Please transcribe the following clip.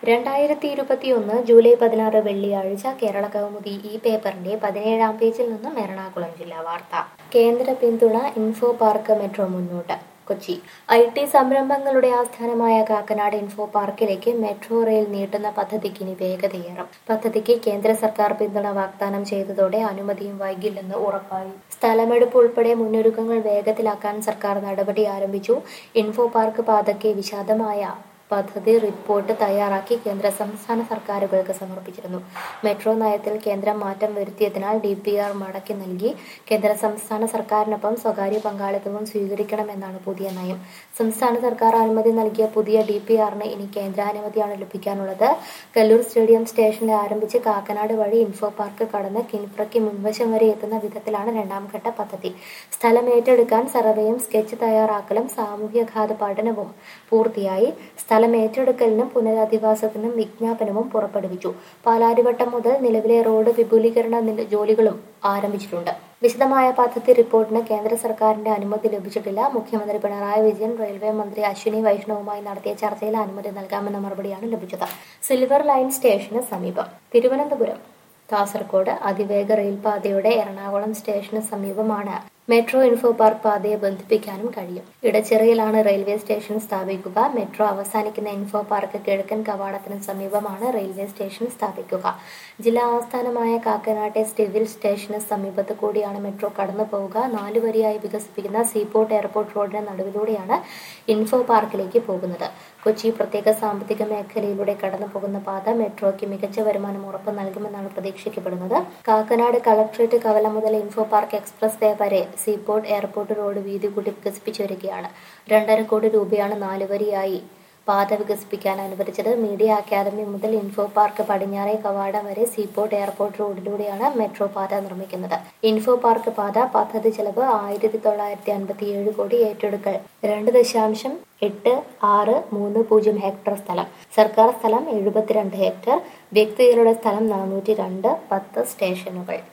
രണ്ടായിരത്തി ഇരുപത്തിയൊന്ന് ജൂലൈ പതിനാറ് വെള്ളിയാഴ്ച കേരള കൗമുദി ഈ പേപ്പറിന്റെ പതിനേഴാം പേജിൽ നിന്നും എറണാകുളം ജില്ലാ വാർത്ത കേന്ദ്ര പിന്തുണ ഇൻഫോ പാർക്ക് മെട്രോ മുന്നോട്ട് കൊച്ചി ഐ ടി സംരംഭങ്ങളുടെ ആസ്ഥാനമായ കാക്കനാട് ഇൻഫോ പാർക്കിലേക്ക് മെട്രോ റെയിൽ നീട്ടുന്ന പദ്ധതിക്ക് ഇനി വേഗതയേറും പദ്ധതിക്ക് കേന്ദ്ര സർക്കാർ പിന്തുണ വാഗ്ദാനം ചെയ്തതോടെ അനുമതിയും വൈകില്ലെന്ന് ഉറപ്പായി സ്ഥലമെടുപ്പ് ഉൾപ്പെടെ മുന്നൊരുക്കങ്ങൾ വേഗത്തിലാക്കാൻ സർക്കാർ നടപടി ആരംഭിച്ചു ഇൻഫോ പാർക്ക് പാതയ്ക്ക് വിശദമായ പദ്ധതി റിപ്പോർട്ട് തയ്യാറാക്കി കേന്ദ്ര സംസ്ഥാന സർക്കാരുകൾക്ക് സമർപ്പിച്ചിരുന്നു മെട്രോ നയത്തിൽ കേന്ദ്രം മാറ്റം വരുത്തിയതിനാൽ ഡി പി ആർ മടക്കി നൽകി കേന്ദ്ര സംസ്ഥാന സർക്കാരിനൊപ്പം സ്വകാര്യ പങ്കാളിത്തവും സ്വീകരിക്കണമെന്നാണ് പുതിയ നയം സംസ്ഥാന സർക്കാർ അനുമതി നൽകിയ പുതിയ ഡി പി ആറിന് ഇനി കേന്ദ്രാനുമതിയാണ് ലഭിക്കാനുള്ളത് കല്ലൂർ സ്റ്റേഡിയം സ്റ്റേഷനിൽ ആരംഭിച്ച് കാക്കനാട് വഴി ഇൻഫോ പാർക്ക് കടന്ന് കിൻഫ്രയ്ക്ക് മുൻവശം വരെ എത്തുന്ന വിധത്തിലാണ് രണ്ടാം ഘട്ട പദ്ധതി സ്ഥലം ഏറ്റെടുക്കാൻ സർവേയും സ്കെച്ച് തയ്യാറാക്കലും സാമൂഹ്യഘാത പഠനവും പൂർത്തിയായി സ്ഥലം ഏറ്റെടുക്കലിനും പുനരധിവാസത്തിനും വിജ്ഞാപനവും പുറപ്പെടുവിച്ചു പാലാരിവട്ടം മുതൽ നിലവിലെ റോഡ് വിപുലീകരണ നില- ജോലികളും ആരംഭിച്ചിട്ടുണ്ട് വിശദമായ പദ്ധതി റിപ്പോർട്ടിന് കേന്ദ്ര സർക്കാരിന്റെ അനുമതി ലഭിച്ചിട്ടില്ല മുഖ്യമന്ത്രി പിണറായി വിജയൻ റെയിൽവേ മന്ത്രി അശ്വിനി വൈഷ്ണവുമായി നടത്തിയ ചർച്ചയിൽ അനുമതി നൽകാമെന്ന മറുപടിയാണ് ലഭിച്ചത് സിൽവർ ലൈൻ സ്റ്റേഷന് സമീപം തിരുവനന്തപുരം കാസർഗോഡ് അതിവേഗ റെയിൽപാതയുടെ എറണാകുളം സ്റ്റേഷന് സമീപമാണ് മെട്രോ ഇൻഫോ പാർക്ക് പാതയെ ബന്ധിപ്പിക്കാനും കഴിയും ഇടച്ചിറയിലാണ് റെയിൽവേ സ്റ്റേഷൻ സ്ഥാപിക്കുക മെട്രോ അവസാനിക്കുന്ന ഇൻഫോ പാർക്ക് കിഴക്കൻ കവാടത്തിന് സമീപമാണ് റെയിൽവേ സ്റ്റേഷൻ സ്ഥാപിക്കുക ജില്ലാ ആസ്ഥാനമായ കാക്കനാട്ടെ സിവിൽ സ്റ്റേഷന് സമീപത്ത് കൂടിയാണ് മെട്രോ കടന്നു പോവുക നാലു വരിയായി വികസിപ്പിക്കുന്ന സീപോർട്ട് എയർപോർട്ട് റോഡിന് നടുവിലൂടെയാണ് ഇൻഫോ പാർക്കിലേക്ക് പോകുന്നത് കൊച്ചി പ്രത്യേക സാമ്പത്തിക മേഖലയിലൂടെ കടന്നു പോകുന്ന പാത മെട്രോയ്ക്ക് മികച്ച വരുമാനം ഉറപ്പ് നൽകുമെന്നാണ് പ്രതീക്ഷിക്കപ്പെടുന്നത് കാക്കനാട് കളക്ട്രേറ്റ് കവല മുതൽ ഇൻഫോ പാർക്ക് എക്സ്പ്രസ് വേ വരെ സീപോർട്ട് എയർപോർട്ട് റോഡ് വീതി കൂട്ടി വികസിപ്പിച്ചു വരികയാണ് രണ്ടര കോടി രൂപയാണ് നാലുവരിയായി പാത വികസിപ്പിക്കാൻ അനുവദിച്ചത് മീഡിയ അക്കാദമി മുതൽ ഇൻഫോ പാർക്ക് പടിഞ്ഞാറേ കവാടം വരെ സീപോർട്ട് എയർപോർട്ട് റോഡിലൂടെയാണ് മെട്രോ പാത നിർമ്മിക്കുന്നത് ഇൻഫോ പാർക്ക് പാത പദ്ധതി ചെലവ് ആയിരത്തി തൊള്ളായിരത്തി അൻപത്തി ഏഴ് കോടി ഏറ്റെടുക്കൽ രണ്ട് ദശാംശം എട്ട് ആറ് മൂന്ന് പൂജ്യം ഹെക്ടർ സ്ഥലം സർക്കാർ സ്ഥലം എഴുപത്തിരണ്ട് ഹെക്ടർ വ്യക്തികളുടെ സ്ഥലം നാനൂറ്റി രണ്ട് പത്ത് സ്റ്റേഷനുകൾ